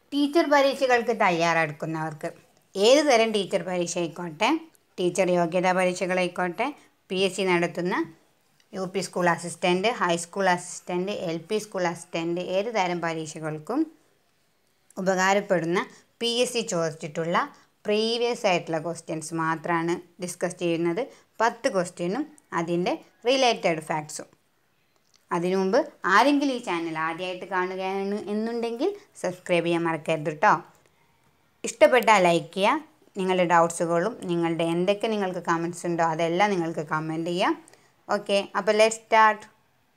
Teacher പരീക്ഷകൾക്ക് തയ്യാറെടുക്കുന്നവർക്ക് ഏത് തരം ടീച്ചർ പരീക്ഷ ആയിക്കോട്ടെ ടീച്ചർ യോഗ്യതാ പരീക്ഷകളായിക്കോട്ടെ പി എസ് സി നടത്തുന്ന U P school assistant high school assistant L P school assistant ഏത് തരം പരീക്ഷകൾക്കും ഉപകാരപ്പെടുന്ന പി എസ് സി ചോദിച്ചിട്ടുള്ള പ്രീവിയസ് ആയിട്ടുള്ള ക്വസ്റ്റ്യൻസ് മാത്രമാണ് ഡിസ്കസ് ചെയ്യുന്നത് പത്ത് ക്വസ്റ്റ്യനും അതിൻ്റെ റിലേറ്റഡ് ഫാക്ട്സും അതിനു മുമ്പ് ആരെങ്കിലും ഈ ചാനൽ ആദ്യമായിട്ട് കാണുകയാണ് എന്നുണ്ടെങ്കിൽ സബ്സ്ക്രൈബ് ചെയ്യാൻ മറക്കരുത് കേട്ടോ ഇഷ്ടപ്പെട്ടാൽ ലൈക്ക് ചെയ്യുക നിങ്ങളുടെ ഡൗട്ട്സുകളും നിങ്ങളുടെ എന്തൊക്കെ നിങ്ങൾക്ക് കമൻസ് ഉണ്ടോ അതെല്ലാം നിങ്ങൾക്ക് കമൻറ്റ് ചെയ്യാം ഓക്കെ അപ്പോൾ let start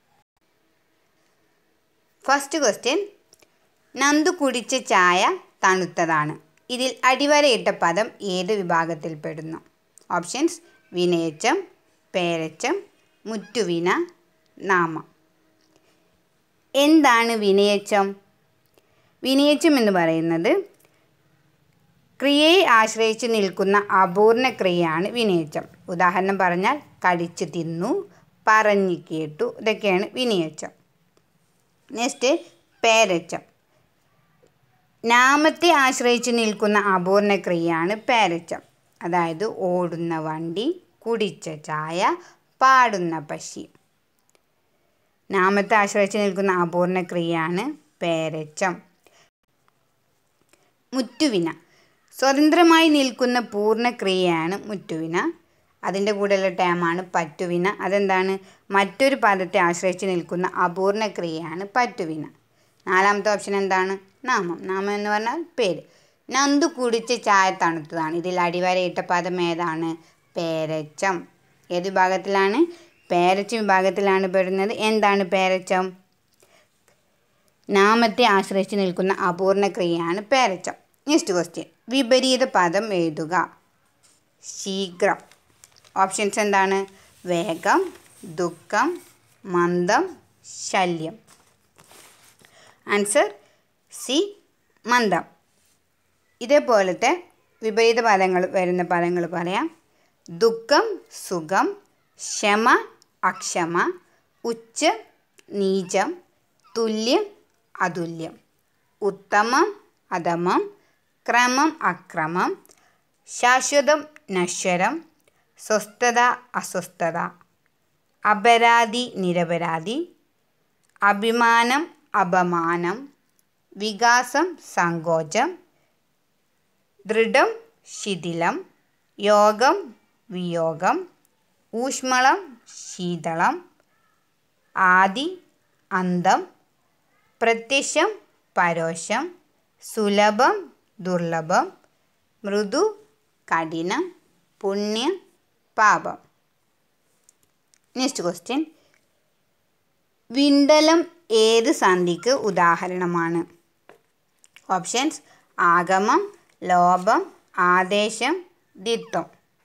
first question Nandu കുടിച്ച ചായ തണുത്തതാണ് ഇതിൽ അടിവരയിട്ട പദം ഏത് വിഭാഗത്തിൽപ്പെടുന്നു ഓപ്ഷൻസ് വിനയച്ചം പേരച്ചം മുറ്റുവിന നാമം എന്താണ് വിനയച്ചം വിനയച്ചം എന്ന് പറയുന്നത് ക്രിയയെ ആശ്രയിച്ച് നിൽക്കുന്ന അപൂർണ ക്രിയയാണ് വിനയച്ചം ഉദാഹരണം പറഞ്ഞാൽ കടിച്ചു തിന്നു പറഞ്ഞു കേട്ടു ഇതൊക്കെയാണ് വിനയച്ചം നെക്സ്റ്റ് പേരച്ചം നാമത്തെ ആശ്രയിച്ച് നിൽക്കുന്ന അപൂർണ ക്രിയയാണ് പേരച്ചം അതായത് ഓടുന്ന വണ്ടി കുടിച്ച ചായ പാടുന്ന പക്ഷി നാമത്തെ ആശ്രയിച്ച് നിൽക്കുന്ന അപൂർണ ക്രിയയാണ് പേരച്ചം മുറ്റുവിന സ്വതന്ത്രമായി നിൽക്കുന്ന പൂർണ്ണക്രിയയാണ് മുറ്റുവിന അതിൻ്റെ കൂടെയുള്ള ടേമാണ് പറ്റുവിന അതെന്താണ് മറ്റൊരു പദത്തെ ആശ്രയിച്ച് നിൽക്കുന്ന അപൂർണ ക്രിയയാണ് പറ്റുവിന നാലാമത്തെ ഓപ്ഷൻ എന്താണ് നാമം നാമം എന്ന് പറഞ്ഞാൽ പേര് നന്ദു കുടിച്ച ചായ തണുത്തതാണ് ഇതിൽ അടിവരയിട്ട പദം ഏതാണ് പേരച്ചം ഏത് വിഭാഗത്തിലാണ് പേരച്ചം വിഭാഗത്തിലാണ് പെടുന്നത് എന്താണ് പേരച്ചം നാമത്തെ ആശ്രയിച്ച് നിൽക്കുന്ന അപൂർണ ക്രിയയാണ് പേരച്ചം നെക്സ്റ്റ് ക്വസ്റ്റ്യൻ വിപരീത പദം എഴുതുക ശീഘ്രം ഓപ്ഷൻസ് എന്താണ് വേഗം ദുഃഖം മന്ദം ശല്യം ആൻസർ സി മന്ദം ഇതേപോലത്തെ വിപരീത പദങ്ങൾ വരുന്ന പദങ്ങൾ പറയാം ദുഃഖം സുഖം ക്ഷമ അക്ഷമ ഉച്ച നീചം തുല്യം അതുല്യം ഉത്തമം അധമം ക്രമം അക്രമം ശാശ്വതം നശ്വരം സ്വസ്ഥത അസ്വസ്ഥത അപരാധി നിരപരാധി അഭിമാനം അപമാനം വികാസം സങ്കോചം ദൃഢം ശിഥിലം യോഗം വിയോഗം ഊഷ്മളം ശീതളം ആദി അന്തം പ്രത്യക്ഷം പരോശം സുലഭം ദുർലഭം മൃദു കഠിനം പുണ്യം പാപം നെക്സ്റ്റ് ക്വസ്റ്റ്യൻ വിണ്ടലം ഏത് സന്ധിക്ക് ഉദാഹരണമാണ് ഓപ്ഷൻസ് ആഗമം ലോപം ആദേശം ദിത്വം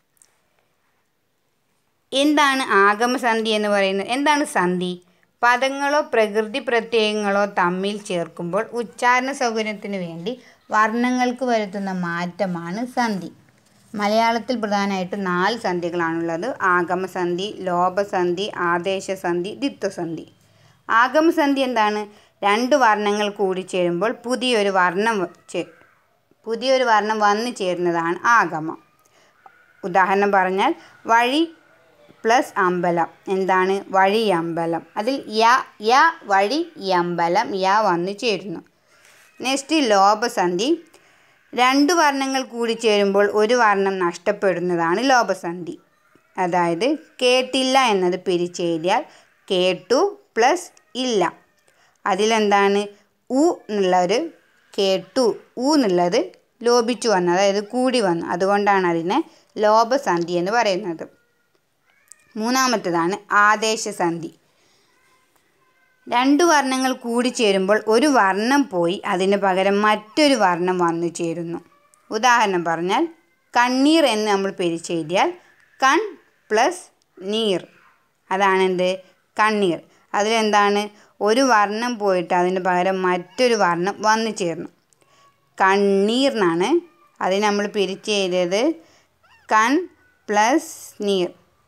എന്താണ് ആഗമസന്ധി എന്ന് പറയുന്നത് എന്താണ് സന്ധി പദങ്ങളോ പ്രകൃതി പ്രത്യയങ്ങളോ തമ്മിൽ ചേർക്കുമ്പോൾ ഉച്ചാരണ സൗകര്യത്തിന് വേണ്ടി വർണ്ണങ്ങൾക്ക് വരുത്തുന്ന മാറ്റമാണ് സന്ധി മലയാളത്തിൽ പ്രധാനമായിട്ട് നാല് സന്ധികളാണുള്ളത് ആഗമസന്ധി ലോപസന്ധി ആദേശസന്ധി ദിത്വസന്ധി ആഗമസന്ധി എന്താണ് രണ്ട് വർണ്ണങ്ങൾ കൂടി ചേരുമ്പോൾ പുതിയൊരു വർണ്ണം ചേ- പുതിയൊരു വർണ്ണം വന്നു ചേരുന്നതാണ് ആഗമം ഉദാഹരണം പറഞ്ഞാൽ വഴി പ്ലസ് അമ്പലം എന്താണ് വഴി അമ്പലം അതിൽ യ യ വഴി അമ്പലം യ വന്നു ചേരുന്നു നെക്സ്റ്റ് ലോപസന്ധി രണ്ട് വർണ്ണങ്ങൾ കൂടി ചേരുമ്പോൾ ഒരു വർണ്ണം നഷ്ടപ്പെടുന്നതാണ് ലോപസന്ധി അതായത് കേട്ടില്ല എന്നത് പിരിച്ചെഴുതിയാൽ കേട്ടു പ്ലസ് ഇല്ല അതിലെന്താണ് ഉ എന്നുള്ളൊരു കേട്ടു ഉ എന്നുള്ളത് ലോപിച്ചു വന്നു അതായത് കൂടി വന്നു അതുകൊണ്ടാണ് അതിനെ ലോപസന്ധി എന്ന് പറയുന്നത് മൂന്നാമത്തേതാണ് ആദേശസന്ധി രണ്ട് വർണ്ണങ്ങൾ കൂടി ചേരുമ്പോൾ ഒരു വർണ്ണം പോയി അതിന് പകരം മറ്റൊരു വർണ്ണം വന്നു ചേരുന്നു ഉദാഹരണം പറഞ്ഞാൽ കണ്ണീർ എന്ന് നമ്മൾ പിരിച്ചെഴുതിയാൽ കൺ പ്ലസ് നീർ അതാണെന്ത് കണ്ണീർ അതിലെന്താണ് ഒരു വർണ്ണം പോയിട്ട് അതിന് പകരം മറ്റൊരു വർണ്ണം വന്നു ചേർന്നു കണ്ണീർ എന്നാണ് അതിന് നമ്മൾ പിരിച്ചെഴുതിയത് കൺ പ്ലസ് നീർ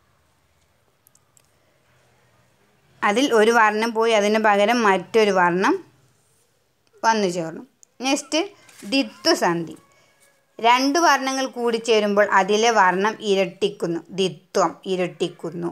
അതിൽ ഒരു വർണ്ണം പോയി അതിന് പകരം മറ്റൊരു വർണ്ണം വന്നു ചേർന്നു നെക്സ്റ്റ് ദിത്വസന്ധി രണ്ട് വർണ്ണങ്ങൾ കൂടിച്ചേരുമ്പോൾ അതിലെ വർണ്ണം ഇരട്ടിക്കുന്നു ദിത്വം ഇരട്ടിക്കുന്നു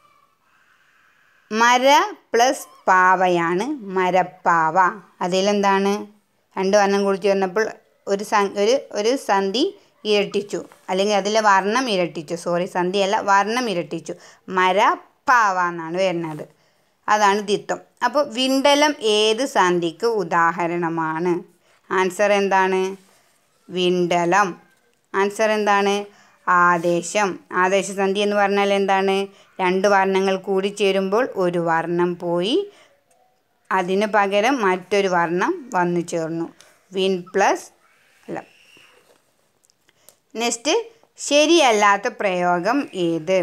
മര പ്ലസ് പാവയാണ് മരപ്പാവ അതിലെന്താണ് രണ്ട് വർണ്ണം കൂടി ചേർന്നപ്പോൾ ഒരു സ ഒരു ഒരു സന്ധി ഇരട്ടിച്ചു അല്ലെങ്കിൽ അതിലെ വർണ്ണം ഇരട്ടിച്ചു സോറി സന്ധിയല്ല വർണ്ണം ഇരട്ടിച്ചു മരപ്പാവ എന്നാണ് വരുന്നത് അതാണ് ദിത്വം അപ്പോൾ വിണ്ടലം ഏത് സന്ധിക്ക് ഉദാഹരണമാണ് ആൻസർ എന്താണ് വിണ്ടലം ആൻസർ എന്താണ് ആദേശം ആദേശസന്ധി എന്ന് പറഞ്ഞാൽ എന്താണ് രണ്ട് വർണ്ണങ്ങൾ കൂടി ചേരുമ്പോൾ ഒരു വർണ്ണം പോയി അതിന് പകരം മറ്റൊരു വർണ്ണം വന്നു ചേർന്നു വിൻ പ്ലസ് അല്ല നെക്സ്റ്റ് ശരിയല്ലാത്ത പ്രയോഗം ഏത്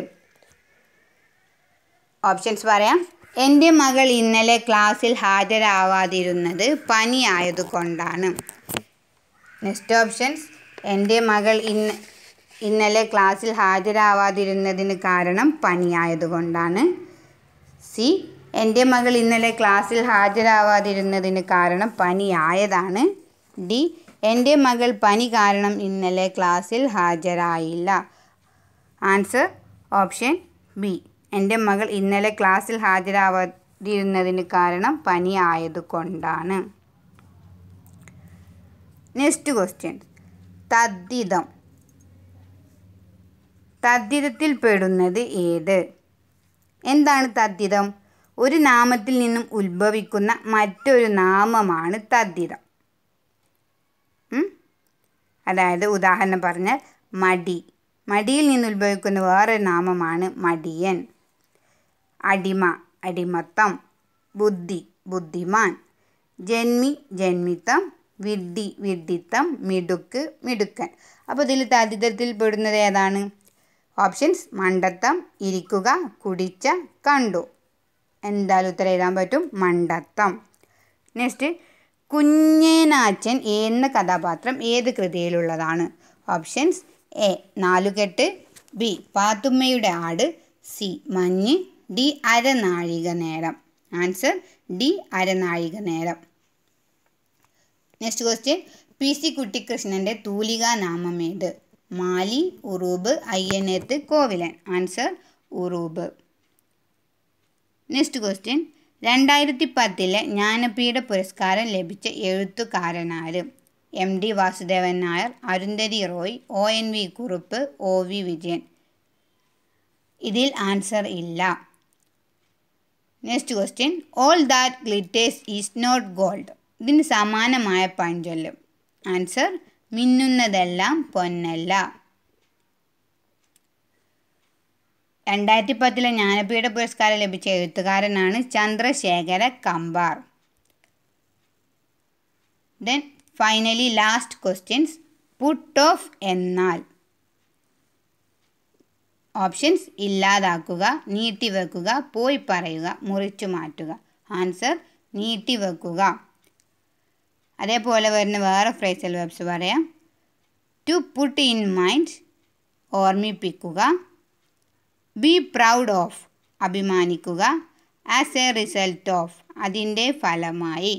ഓപ്ഷൻസ് പറയാം എൻ്റെ മകൾ ഇന്നലെ ക്ലാസ്സിൽ ഹാജരാവാതിരുന്നത് പനി ആയതുകൊണ്ടാണ് നെക്സ്റ്റ് ഓപ്ഷൻസ് എൻ്റെ മകൾ ഇന്ന് ഇന്നലെ ക്ലാസ്സിൽ ഹാജരാവാതിരുന്നതിന് കാരണം പനിയായതുകൊണ്ടാണ് സി എൻ്റെ മകൾ ഇന്നലെ ക്ലാസ്സിൽ ഹാജരാവാതിരുന്നതിന് കാരണം പനിയായതാണ് ഡി എൻ്റെ മകൾ പനി കാരണം ഇന്നലെ ക്ലാസ്സിൽ ഹാജരായില്ല ആൻസർ ഓപ്ഷൻ ബി എൻ്റെ മകൾ ഇന്നലെ ക്ലാസ്സിൽ ഹാജരാവാതിരുന്നതിന് കാരണം പനി ആയതുകൊണ്ടാണ് നെക്സ്റ്റ് ക്വസ്റ്റ്യൻ തദ്ദിതം തദ്ദിതത്തിൽ പെടുന്നത് ഏത് എന്താണ് തദ്ദിതം ഒരു നാമത്തിൽ നിന്നും ഉത്ഭവിക്കുന്ന മറ്റൊരു നാമമാണ് തദ്ദിതം ഉം? അതായത് ഉദാഹരണം പറഞ്ഞാൽ മടി മടിയിൽ നിന്ന് ഉത്ഭവിക്കുന്ന വേറൊരു നാമമാണ് മടിയൻ അടിമ അടിമത്തം ബുദ്ധി ബുദ്ധിമാൻ ജന്മി ജന്മിത്തം വിഡ്ഢി വിഡ്ഢിത്തം മിടുക്ക് മിടുക്കൻ അപ്പോൾ ഇതിൽ തദ്ദിതത്തിൽ പെടുന്നത് ഏതാണ് ഓപ്ഷൻസ് മണ്ടത്തം ഇരിക്കുക കുടിച്ച കണ്ടു എന്തായാലും ഉത്തരം എഴുതാൻ പറ്റും മണ്ടത്തം നെക്സ്റ്റ് കുഞ്ഞേനാച്ചൻ എന്ന കഥാപാത്രം ഏത് കൃതിയിലുള്ളതാണ് ഓപ്ഷൻസ് എ നാലുകെട്ട് ബി പാത്തുമ്മയുടെ ആട് സി മഞ്ഞ് ഡി അരനാഴിക നേരം answer D Aranazhika Neram next question P C കുട്ടിക്കൃഷ്ണൻ്റെ തൂലികാ നാമം ഏത് Mali Uroob Ayyaneth Kovilan answer Uroob next question രണ്ടായിരത്തി പത്തിലെ ജ്ഞാനപീഠ പുരസ്കാരം ലഭിച്ച എഴുത്തുകാരനാര് M D Vasudevan Nair Arundhati Roy O N V Kurup O V Vijayan ഇതിൽ ആൻസർ ഇല്ല next question all that glitters is not gold ഇതിന് സമാനമായ പഴഞ്ചൊല്ല് ആൻസർ മിന്നുന്നതെല്ലാം പൊന്നല്ല രണ്ടായിരത്തി പത്തിലെ ജ്ഞാനപീഠ പുരസ്കാരം ലഭിച്ച എഴുത്തുകാരനാണ് Chandrashekhara Kambar then finally last questions put off എന്നാൽ ഓപ്ഷൻസ് ഇല്ലാതാക്കുക നീട്ടിവെക്കുക പോയി പറയുക മുറിച്ചു മാറ്റുക ആൻസർ നീട്ടിവെക്കുക അതേപോലെ വരുന്ന വേറെ ഫ്രേസൽ വെബ്സ് പറയാം ടു പുട്ട് ഇൻ മൈൻഡ് ഓർമ്മിപ്പിക്കുക ബി പ്രൗഡ് ഓഫ് അഭിമാനിക്കുക ആസ് എ റിസൾട്ട് ഓഫ് അതിൻ്റെ ഫലമായി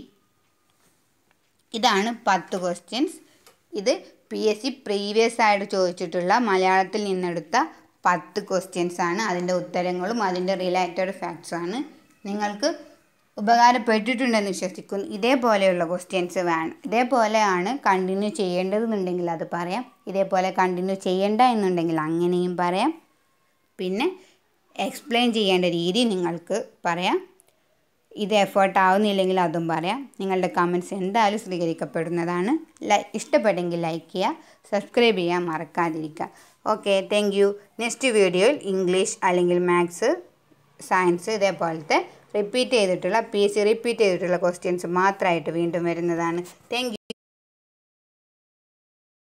ഇതാണ് പത്ത് ക്വസ്റ്റ്യൻസ് ഇത് പി എസ് സി പ്രീവിയസ് ആയിട്ട് ചോദിച്ചിട്ടുള്ള മലയാളത്തിൽ നിന്നെടുത്ത പത്ത് ക്വസ്റ്റ്യൻസ് ആണ് അതിൻ്റെ ഉത്തരങ്ങളും അതിൻ്റെ റിലേറ്റഡ് ഫാക്ട്സ് ആണ് നിങ്ങൾക്ക് ഉപകാരപ്പെട്ടിട്ടുണ്ടെന്ന് വിശ്വസിക്കുന്നു ഇതേപോലെയുള്ള ക്വസ്റ്റ്യൻസ് വേണം ഇതേപോലെയാണ് കണ്ടിന്യൂ ചെയ്യേണ്ടതെന്നുണ്ടെങ്കിൽ അത് പറയാം ഇതേപോലെ കണ്ടിന്യൂ ചെയ്യേണ്ട എന്നുണ്ടെങ്കിൽ അങ്ങനെയും പറയാം പിന്നെ എക്സ്പ്ലെയിൻ ചെയ്യേണ്ട രീതി നിങ്ങൾക്ക് പറയാം ഇത് എഫേർട്ട് ആവുന്നില്ലെങ്കിൽ അതും പറയാം നിങ്ങളുടെ കമൻറ്റ്സ് എന്തായാലും സ്വീകരിക്കപ്പെടുന്നതാണ് ലൈ ഇഷ്ടപ്പെട്ടെങ്കിൽ ലൈക്ക് ചെയ്യുക സബ്സ്ക്രൈബ് ചെയ്യാൻ മറക്കാതിരിക്കുക ഓക്കെ താങ്ക് യു നെക്സ്റ്റ് വീഡിയോയിൽ ഇംഗ്ലീഷ് അല്ലെങ്കിൽ മാത്സ് സയൻസ് ഇതേപോലത്തെ റിപ്പീറ്റ് ചെയ്തിട്ടുള്ള പി എസ് സി റിപ്പീറ്റ് ചെയ്തിട്ടുള്ള ക്വസ്റ്റ്യൻസ് മാത്രമായിട്ട് വീണ്ടും വരുന്നതാണ് താങ്ക്